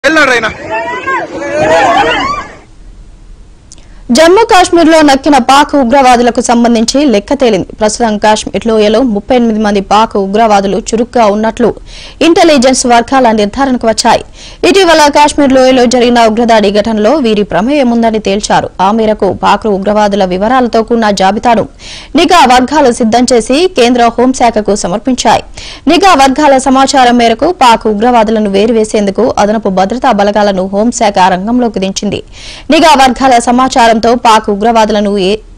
వెళ్ళాడు ఆయన జమ్మూ కాశ్మీర్ లో నక్కిన పాక్ ఉగ్రవాదులకు సంబంధించి లెక్క తేలింది ప్రస్తుతం కాశ్మీర్ లోయలో ముప్పై ఎనిమిది మంది పాక్ ఉగ్రవాదులు చురుగ్గా ఉన్నట్లు ఇంటెలిజెన్స్ వర్గాల నిర్ధారణకు వచ్చాయి ఇటీవల కాశ్మీర్ లోయలో జరిగిన ఉగ్రదాడి ఘటనలో వీరి ప్రమేయం ఉందని తేల్చారు ఆ మేరకు పాక్ ఉగ్రవాదుల వివరాలతో కూడిన జాబితాను నిఘా వర్గాలు సిద్దం చేసి కేంద్ర హోంశాఖకు సమర్పించాయి నిఘా వర్గాల సమాచారం మేరకు పాక్ ఉగ్రవాదులను వేరువేసేందుకు అదనపు భద్రతా బలగాలను హోంశాఖ రంగంలోకి దించింది నిఘా వర్గాల సమాచారంతో పాక్ ఉగ్రవాదులను ఏ-